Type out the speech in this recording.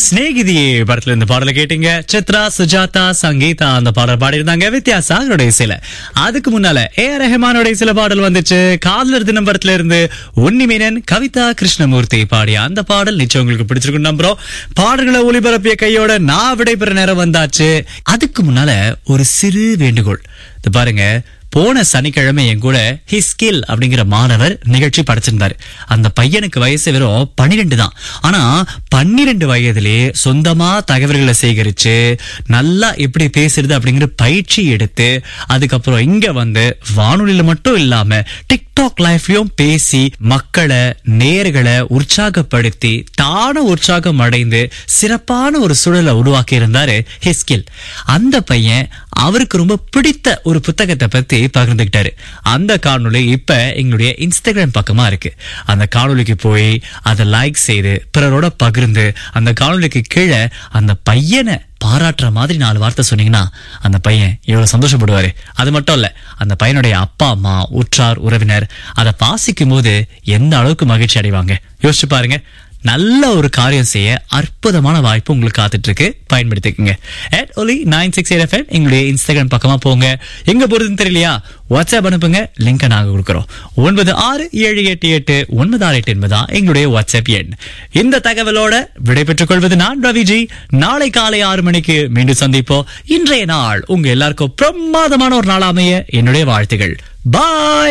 சிநேகிதியே படத்துல இந்த பாடலை கேட்டீங்க சித்ரா சுஜாதா சங்கீதா அந்த பாடல் பாடியிருந்தாங்க வித்யாசா அவருடைய சில அதுக்கு முன்னால ஏ ஆர் ரஹ்மானுடைய சில பாடல் வந்துச்சு காதலர் தினம் படத்துல இருந்து உன்னிமேனன் கவிதா கிருஷ்ணமூர்த்தி பாடிய அந்த பாடல் நிச்சயம் உங்களுக்கு பிடிச்சிருக்கும் நம்புறோம் பாடல்களை ஒளிபரப்பிய கையோட நான் விடைபெற நேரம் வந்தாச்சு அதுக்கு முன்னால ஒரு சிறு வேண்டுகோள் இது பாருங்க போன சனிக்கிழமை என் கூட ஹிஸ்கில் அப்படிங்கிற மாணவர் நிகழ்ச்சி படைச்சிருந்தாரு அந்த பையனுக்கு வயசு வெறும் பன்னிரெண்டு தான் ஆனா பன்னிரெண்டு வயதிலே சொந்தமா தகவல்களை சேகரிச்சு நல்லா எப்படி பேசுறது அப்படிங்கிற பயிற்சி எடுத்து அதுக்கப்புறம் இங்க வந்து வானொலியில மட்டும் இல்லாம டிக்டாக் லைஃப்லயும் பேசி மக்களை நேர்களை உற்சாகப்படுத்தி தான உற்சாகம் அடைந்து சிறப்பான ஒரு சூழலை உருவாக்கி இருந்தாரு ஹிஸ்கில் அந்த பையன் அவருக்கு ரொம்ப பிடித்த ஒரு புத்தகத்தை பத்தி பகிர்ந்துகிட்டாரு அந்த காணொளி இப்ப எங்களுடைய இன்ஸ்டாகிராம் பக்கமா இருக்கு அந்த காணொளிக்கு போய் அதை லைக் செய்து பிறரோட பகிர்ந்து அந்த காணொளிக்கு கீழே அந்த பையனை பாராட்டுற மாதிரி நாலு வார்த்தை சொன்னீங்கன்னா அந்த பையன் எவ்வளவு சந்தோஷப்படுவாரு அது மட்டும் இல்ல அந்த பையனுடைய அப்பா அம்மா உற்றார் உறவினர் அதை பாசிக்கும் போது எந்த அளவுக்கு மகிழ்ச்சி அடைவாங்க யோசிச்சு பாருங்க நல்ல ஒரு காரியம் செய்ய அற்புதமான வாய்ப்பு உங்களுக்கு காத்துட்டு இருக்கு பயன்படுத்திக்கங்க at Oli nine six eight FM எங்களுடைய இன்ஸ்டாகிராம் பக்கமா போங்க எங்க போறதுன்னு தெரியலையா வாட்ஸ்அப் அனுப்புங்க லிங்கை நாங்க கொடுக்குறோம் ஒன்பது ஆறு ஏழு எட்டு எட்டு ஒன்பது ஆறு எட்டு என்பதா எங்களுடைய வாட்ஸ்அப் எண் இந்த தகவலோட விடைபெற்றுக் கொள்வது நான் ரவிஜி நாளை காலை ஆறு மணிக்கு மீண்டும் சந்திப்போம் இன்றைய நாள் உங்க எல்லாருக்கும் பிரமாதமான ஒரு நாள் அமைய என்னுடைய வாழ்த்துகள் பாய்